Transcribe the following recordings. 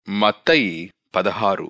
మత్తయి పదహారు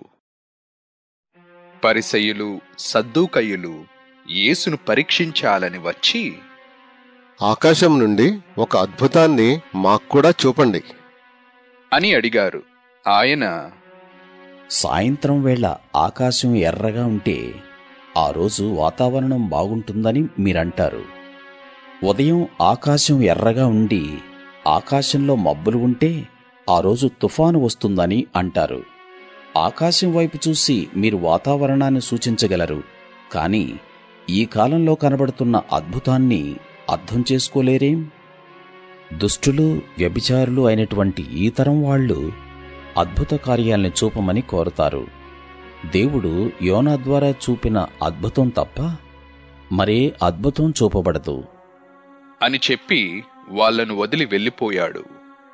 పరిసయులు సద్దూకయ్యులు యేసును పరీక్షించాలని వచ్చి ఆకాశం నుండి ఒక అద్భుతాన్ని మాక్కూడా చూపండి అని అడిగారు ఆయన సాయంత్రం వేళ ఆకాశం ఎర్రగా ఉంటే ఆ రోజు వాతావరణం బాగుంటుందని మీరంటారు ఉదయం ఆకాశం ఎర్రగా ఉండి ఆకాశంలో మబ్బులు ఉంటే ఆ రోజు తుఫాను వస్తుందని అంటారు ఆకాశం వైపు చూసి మీరు వాతావరణాన్ని సూచించగలరు కానీ ఈ కాలంలో కనబడుతున్న అద్భుతాన్ని అర్థం చేసుకోలేరేం దుష్టులు వ్యభిచారులు అయినటువంటి ఈ తరం వాళ్ళు అద్భుత కార్యాల్ని చూపమని కోరతారు దేవుడు యోనా ద్వారా చూపిన అద్భుతం తప్ప మరే అద్భుతం చూపబడదు అని చెప్పి వాళ్ళను వదిలి వెళ్ళిపోయాడు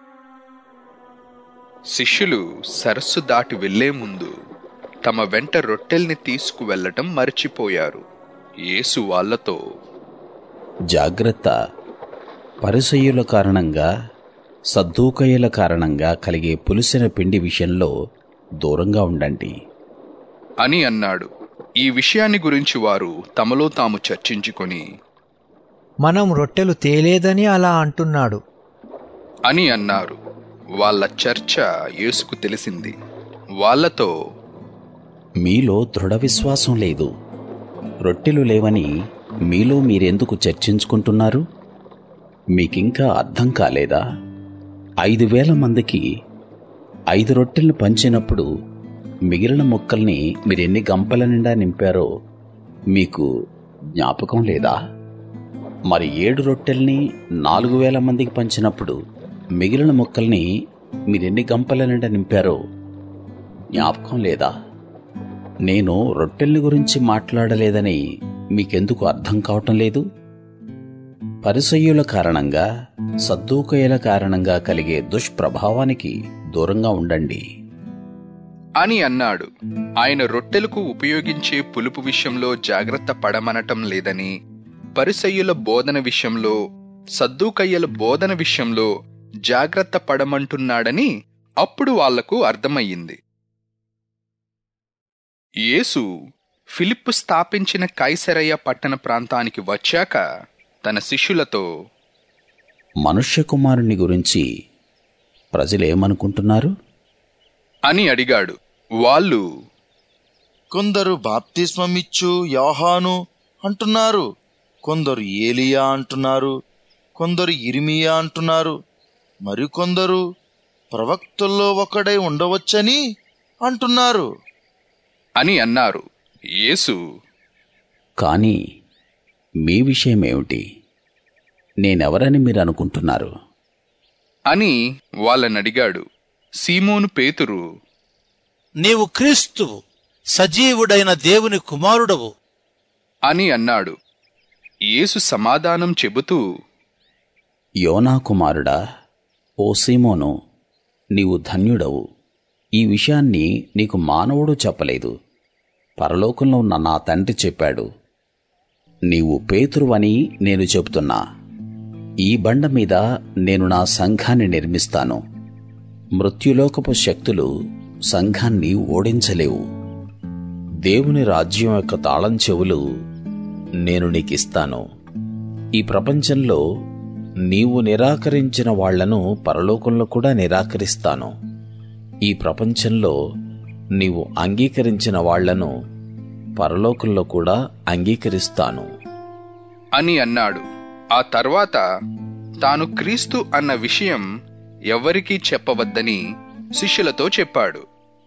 శిష్యులు సరస్సు దాటి వెళ్లే ముందు తమ వెంట రొట్టెల్ని తీసుకువెళ్లటం మర్చిపోయారు యేసు వాళ్ళతో జాగ్రత్త పరిసయ్యుల కారణంగా సద్దూకయ్యుల కారణంగా కలిగే పులిసిన పిండి విషయంలో దూరంగా ఉండండి అని అన్నాడు ఈ విషయాన్ని గురించి వారు తమలో తాము చర్చించుకొని మనం రొట్టెలు తేలేదని అలా అంటున్నాడు అని అన్నారు వాళ్ళ చర్చ యేసుకు తెలిసింది వాళ్ళతో మీలో దృఢ విశ్వాసం లేదు రొట్టెలు లేవని మీలో మీరెందుకు చర్చించుకుంటున్నారు మీకింకా అర్థం కాలేదా ఐదు వేల మందికి ఐదు రొట్టెలను పంచినప్పుడు మిగిలిన ముక్కల్ని మీరెన్ని గంపల నిండా నింపారో మీకు జ్ఞాపకం లేదా మరి ఏడు రొట్టెల్ని నాలుగు వేల మందికి పంచినప్పుడు మిగిలిన ముక్కల్ని మీరెన్ని గంపల నిండా నింపారో జ్ఞాపకం లేదా నేను రొట్టెల్ని గురించి మాట్లాడలేదని మీకెందుకు అర్థం కావటం లేదు పరిసయ్యుల కారణంగా సద్దూకయ్యుల కారణంగా కలిగే దుష్ప్రభావానికి దూరంగా ఉండండి అని అన్నాడు ఆయన రొట్టెలకు ఉపయోగించే పులుపు విషయంలో జాగ్రత్త పడమనటం లేదని పరిసయ్యుల బోధన విషయంలో సద్దూకయ్యల బోధన విషయంలో జాగ్రత్త పడమంటున్నాడని అప్పుడు వాళ్లకు అర్థమయ్యింది యేసు ఫిలిప్పు స్థాపించిన కైసరయ్య పట్టణ ప్రాంతానికి వచ్చాక తన శిష్యులతో మనుష్య కుమారుని గురించి ప్రజలేమనుకుంటున్నారు అని అడిగాడు వాళ్ళు కొందరు బాప్తిస్మమిచ్చు యోహాను అంటున్నారు కొందరు ఏలియా అంటున్నారు కొందరు ఇరిమియా అంటున్నారు మరికొందరు ప్రవక్తల్లో ఒకడై ఉండవచ్చని అంటున్నారు అని అన్నారు యేసు కానీ మీ విషయమేమిటి నేనెవరని మీరు అనుకుంటున్నారు అని వాళ్ళని అడిగాడు సీమోను పేతురు నీవు క్రీస్తువు సజీవుడైన దేవుని కుమారుడవు అని అన్నాడు యేసు సమాధానం చెబుతూ యోనా కుమారుడా ఓ సీమోను నీవు ధన్యుడవు ఈ విషయాన్ని నీకు మానవుడు చెప్పలేదు పరలోకంలో ఉన్న నా తండ్రి చెప్పాడు నీవు పేతురువని నేను చెబుతున్నా ఈ బండ మీద నేను నా సంఘాన్ని నిర్మిస్తాను మృత్యులోకపు శక్తులు సంఘాన్ని ఓడించలేవు దేవుని రాజ్యం యొక్క తాళం చెవులు నేను నీకిస్తాను ఈ ప్రపంచంలో నీవు నిరాకరించిన వాళ్లను పరలోకంలో కూడా నిరాకరిస్తాను ఈ ప్రపంచంలో నీవు అంగీకరించిన వాళ్లను పరలోకంలో కూడా అంగీకరిస్తాను అని అన్నాడు ఆ తర్వాత తాను క్రీస్తు అన్న విషయం ఎవ్వరికీ చెప్పవద్దని శిష్యులతో చెప్పాడు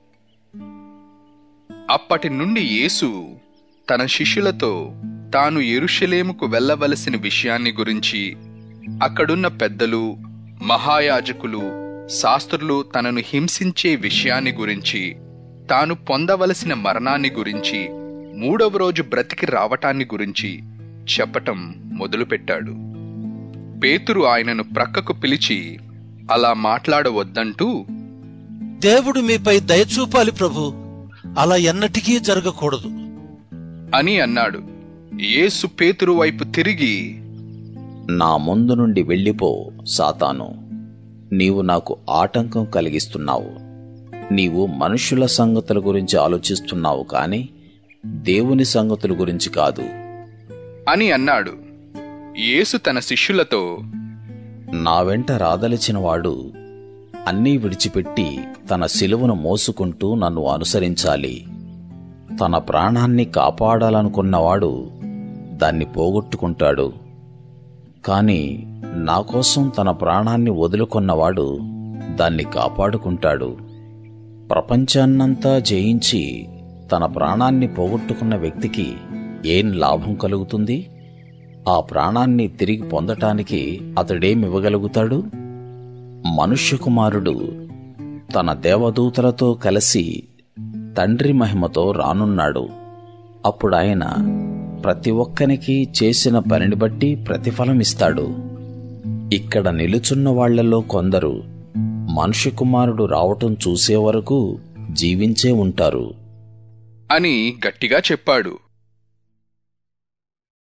అప్పటి నుండి యేసు తన శిష్యులతో తాను ఎరుషలేముకు వెళ్ళవలసిన విషయాన్ని గురించి అక్కడున్న పెద్దలు మహాయాజకులు శాస్త్రులు తనను హింసించే విషయాన్ని గురించి తాను పొందవలసిన మరణాన్ని గురించి మూడవ రోజు బ్రతికి రావటాన్ని గురించి చెప్పటం మొదలుపెట్టాడు పేతురు ఆయనను ప్రక్కకు పిలిచి అలా మాట్లాడవద్దంటూ దేవుడు మీపై దయచూపాలి ప్రభు అలా ఎన్నటికీ జరగకూడదు అని అన్నాడు యేసు పేతురు వైపు తిరిగి నా ముందు నుండి వెళ్ళిపో సాతాను నీవు నాకు ఆటంకం కలిగిస్తున్నావు నీవు మనుష్యుల సంగతుల గురించి ఆలోచిస్తున్నావు కాని దేవుని సంగతుల గురించి కాదు అని అన్నాడు యేసు తన శిష్యులతో నా వెంట రాదలిచినవాడు అన్నీ విడిచిపెట్టి తన సిలువను మోసుకుంటూ నన్ను అనుసరించాలి తన ప్రాణాన్ని కాపాడాలనుకున్నవాడు దాన్ని పోగొట్టుకుంటాడు కాని నా కోసం తన ప్రాణాన్ని వదులుకొన్నవాడు దాన్ని కాపాడుకుంటాడు ప్రపంచాన్నంతా జయించి తన ప్రాణాన్ని పోగొట్టుకున్న వ్యక్తికి ఏం లాభం కలుగుతుంది ఆ ప్రాణాన్ని తిరిగి పొందటానికి అతడేమివ్వగలుగుతాడు మనుష్య కుమారుడు తన దేవదూతలతో కలిసి తండ్రి మహిమతో రానున్నాడు అప్పుడాయన ప్రతి ఒక్కనికి చేసిన పనిని బట్టి ప్రతిఫలమిస్తాడు ఇక్కడ నిలుచున్న వాళ్ళలో కొందరు మనుష్య కుమారుడు రావటం చూసే వరకు జీవించే ఉంటారు అని గట్టిగా చెప్పాడు